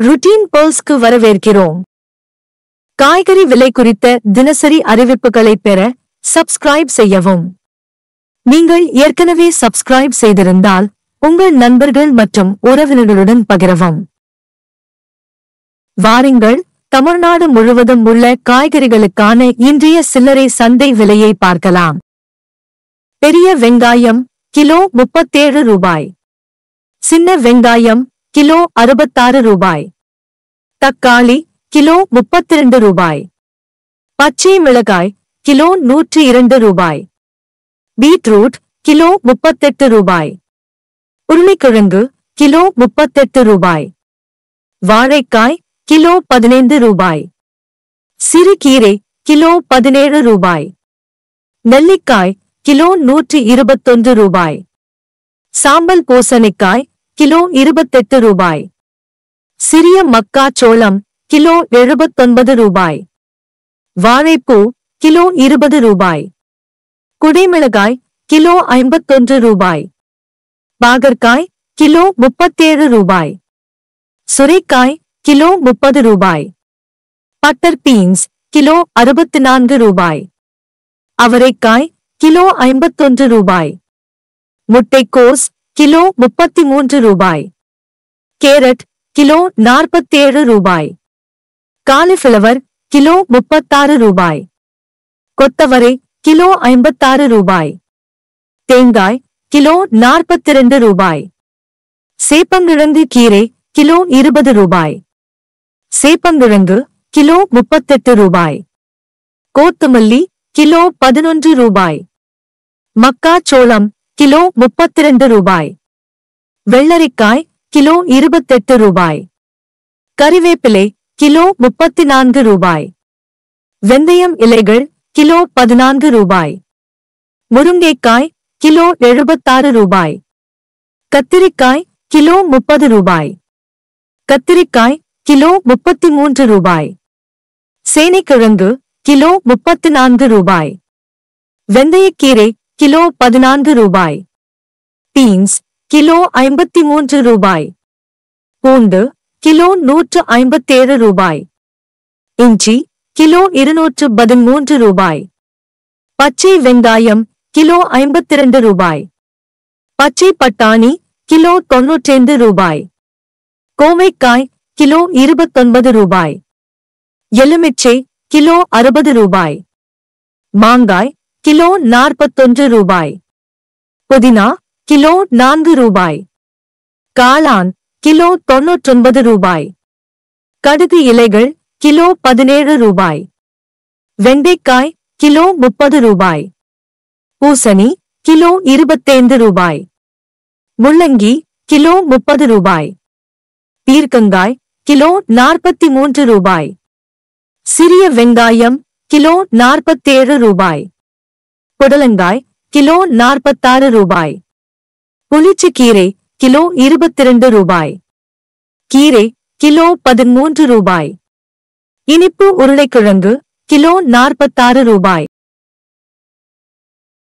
routine பர்ல்ஸ்க்கு வரவேற்கிறோம் காய்கறி விலை குறித்த தினசரி அறிவிப்புகளை பெற சப்ஸ்கிரைப் செய்யவும் நீங்கள் ஏற்கனவே சப்ஸ்கிரைப் செய்திருந்தால் உங்கள் நண்பர்கள் மற்றும் உறவினர்களுடன் பகிரவும் வாருங்கள் தமிழ்நாடு முழுவதும் உள்ள காய்கறிகளுக்கான இன்றைய சில்லறை சந்தை விலையை பார்க்கலாம் பெரிய வெங்காயம் கிலோ முப்பத்தேழு ரூபாய் சின்ன வெங்காயம் கிலோ அறுபத்தாறு ரூபாய் தக்காளி கிலோ முப்பத்திரண்டு ரூபாய் பச்சை மிளகாய் கிலோ நூற்றி இரண்டு ரூபாய் பீட்ரூட் கிலோ முப்பத்தெட்டு ரூபாய் உருளைக்கிழங்கு கிலோ முப்பத்தெட்டு ரூபாய் வாழைக்காய் கிலோ பதினைந்து ரூபாய் சிறுகீரை கிலோ பதினேழு ரூபாய் நெல்லிக்காய் கிலோ நூற்றி இருபத்தொன்று ரூபாய் சாம்பல் பூசணிக்காய் கிலோ இருபத்தெட்டு ரூபாய் சிறிய மக்காச்சோளம் கிலோ எழுபத்தொன்பது ரூபாய் வாழைப்பூ கிலோ இருபது ரூபாய் குடைமிளகாய் கிலோ ஐம்பத்தொன்று ரூபாய் பாகற்காய் கிலோ முப்பத்தேழு ரூபாய் சுரைக்காய் கிலோ முப்பது ரூபாய் பட்டர் பீன்ஸ் கிலோ அறுபத்து நான்கு ரூபாய் அவரைக்காய் கிலோ ஐம்பத்தொன்று ரூபாய் முட்டைக்கோஸ் கிலோ முப்பத்தி மூன்று ரூபாய் கேரட் கிலோ நாற்பத்தேழு ரூபாய் காலிஃபிளவர் கிலோ முப்பத்தாறு ரூபாய் கொத்தவரை கிலோ ஐம்பத்தாறு ரூபாய் தேங்காய் கிலோ நாற்பத்திரண்டு ரூபாய் சேப்பங்கிழங்கு கீரை கிலோ இருபது ரூபாய் சேப்பங்கிழங்கு கிலோ முப்பத்தெட்டு ரூபாய் கோத்துமல்லி கிலோ பதினொன்று ரூபாய் மக்காச்சோளம் கிலோ முப்பத்திரண்டு ரூபாய் வெள்ளரிக்காய் கிலோ இருபத்தெட்டு ரூபாய் கறிவேப்பிலை கிலோ முப்பத்தி நான்கு ரூபாய் வெந்தயம் இலைகள் கிலோ பதினான்கு ரூபாய் முருங்கைக்காய் கிலோ எழுபத்தாறு ரூபாய் கத்திரிக்காய் கிலோ முப்பது ரூபாய் கத்திரிக்காய் கிலோ முப்பத்தி மூன்று ரூபாய் சேனைக்கிழங்கு கிலோ முப்பத்து நான்கு ரூபாய் வெந்தயக்கீரை கிலோ பதினான்கு ரூபாய் பீன்ஸ் கிலோ ஐம்பத்தி மூன்று ரூபாய் பூண்டு கிலோ நூற்று ஐம்பத்தேழு ரூபாய் இஞ்சி கிலோ இருநூற்று பதிமூன்று ரூபாய் பச்சை வெங்காயம் கிலோ ஐம்பத்திரண்டு ரூபாய் பச்சை பட்டாணி கிலோ தொன்னூற்றைந்து ரூபாய் கோவைக்காய் கிலோ இருபத்தொன்பது ரூபாய் எலுமிச்சை கிலோ அறுபது ரூபாய் மாங்காய் கிலோ நாற்பத்தொன்று ரூபாய் புதினா கிலோ நான்கு ரூபாய் காளான் கிலோ தொன்னூற்றொன்பது ரூபாய் கடுகு இலைகள் கிலோ பதினேழு ரூபாய் வெண்டைக்காய் கிலோ முப்பது ரூபாய் பூசணி கிலோ இருபத்தைந்து ரூபாய் முள்ளங்கி கிலோ முப்பது ரூபாய் பீர்க்கங்காய் கிலோ நாற்பத்தி மூன்று ரூபாய் சிறிய வெங்காயம் கிலோ நாற்பத்தேழு ரூபாய் புடலங்காய் கிலோ நாற்பத்தாறு ரூபாய் புளிச்சக்கீரை கிலோ இருபத்திரண்டு ரூபாய் கீரை கிலோ பதிமூன்று ரூபாய் இனிப்பு உருளைக்கிழங்கு கிலோ நாற்பத்தாறு ரூபாய்